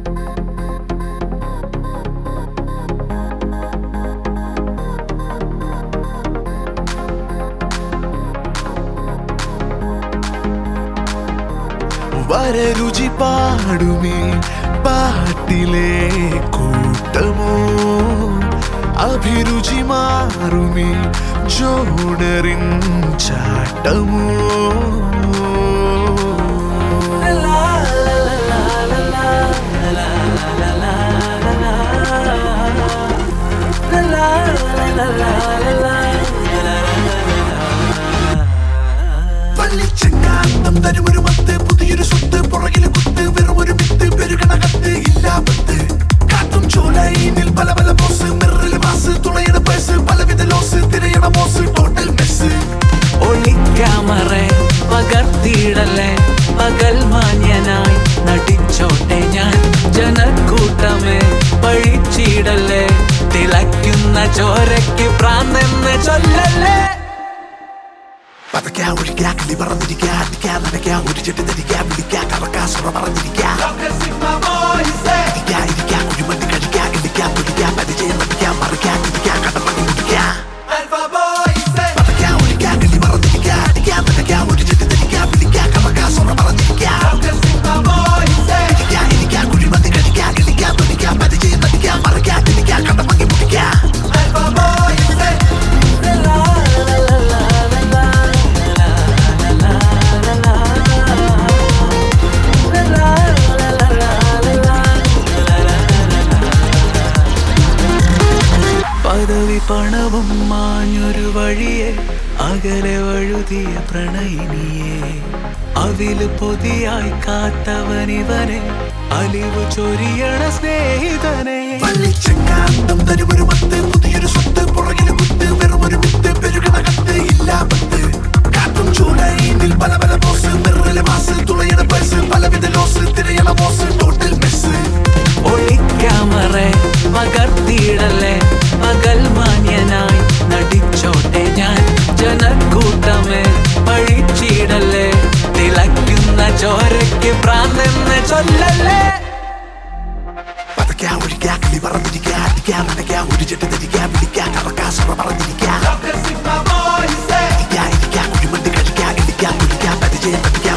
വരരുചി പാടുമേ പാട്ടിലെ കൂട്ടമോ അഭിരുചി മാറുമേ ജോണറിൻ ചാട്ടമോ വള്ളിച്ചെങ്കാന്തം തരുമൊരു മത്ത് പുതിയൊരു സ്വത്ത് പുറകില് കുത്ത് വെറും ഒരു മിത്ത് പെരുകണകത്ത് ഇല്ലാപത്ത് കാട്ടും ചോലയിനിൽ പല പല ബോസ് മിററിൽ മാസ് തുളയണ പേസ് പലവിധ ലോസ് തിരയണ മോസ് ടോട്ടൽ മെസ്സ് ഒളിക്യാമറ പകർത്തിയിടല്ലേ പകൽ മാന്യനായി നടിച്ചോട്ടെ ഞാൻ ജനക്കൂട്ടമേ പഴിച്ചിടല്ലേ തിളയ്ക്കുന്ന ചോരയ്ക്ക് പ്രാന്തെന്ന് ചൊല്ലല്ലേ പതയ്ക്കാ ഒഴിക്കാ കിളി പറന്നിരിക്കാ അടിക്കാ നനയ്ക്കാ ഒരു ചെട്ടി തരിക്കാ വിളിക്കാ കറക്കാ സുറ പറഞ്ഞിരിക്കാ ഇരിക്കാ ഇരിക്കാ കുഴിമണ്ണി കഴിക്കാ ഇടിക്കാ തുടിക്കാ പരിചയം നടിക്കാ മറിക്കാ ഇരിക്കാ കടമണി മുടിക്കാ പതയ്ക്കാ ഒഴിക്കാ കിളി പറന്നിരിക്കാ അടിക്കാ നനയ്ക്കാ ഒരു ചെട്ടി തരിക്കാ വിളിക്കാ കറക്കാ സുറ പറഞ്ഞിരിക്കാ ഇരിക്കാ ഇരിക്കാ കുഴിമണ്ണി കഴിക്കാ ഇടിക്കാ തുടിക്കാ പരിചയം നടിക്കാ മറിക്കാ ഇരിക്കാ കടമണി മുടിക്കാ പദവി പണവും മാഞ്ഞൊരു വഴിയെ അകലെ വഴുതിയ പ്രണയിനിയെ അവില് പൊതിയായി കാത്തവനിവനെ അലിവ് ചൊരിയണ സ്നേഹിതനെ വള്ളിച്ചെങ്കാന്തം തരുമൊരു മത്ത് പുതിയൊരു സ്വത്ത് പുറകില് കുത്ത് വെറുമൊരു വിത്ത് പെരുകണകത്ത് ഇല്ലാപത്ത് കാട്ടും ചൂലയിനിൽ പല പല ബോസ് മിററിലെ മാസ് തുളയണ പേസ് പലവിധ ലോസ് തിരയണ മോസ് ടോട്ടൽ മെസ്സ് ഒളിക്യാമറ പകർത്തിയിടല്ലേ പകൽ മാന്യനായി നടിച്ചോട്ടെ ഞാൻ ജനക്കൂട്ടമേ പഴിച്ചിടല്ലേ തിളയ്ക്കുന്ന ചോരയ്ക്ക് പ്രാന്തെന്ന് ചൊല്ലല്ലേ പതയ്ക്കാ ഒഴിക്കാ കിളി പറന്നിരിക്കാ അടിക്കാ നനയ്ക്കാ ഒരു ചെട്ടി തരിക്കാ വിളിക്കാ കറക്കാ സുറ പറഞ്ഞിരിക്കാ ഇരിക്കാ ഇരിക്കാ കുഴിമണ്ണി കഴിക്കാ ഇടിക്കാ തുടിക്കാ പരിചയം നടിക്കാ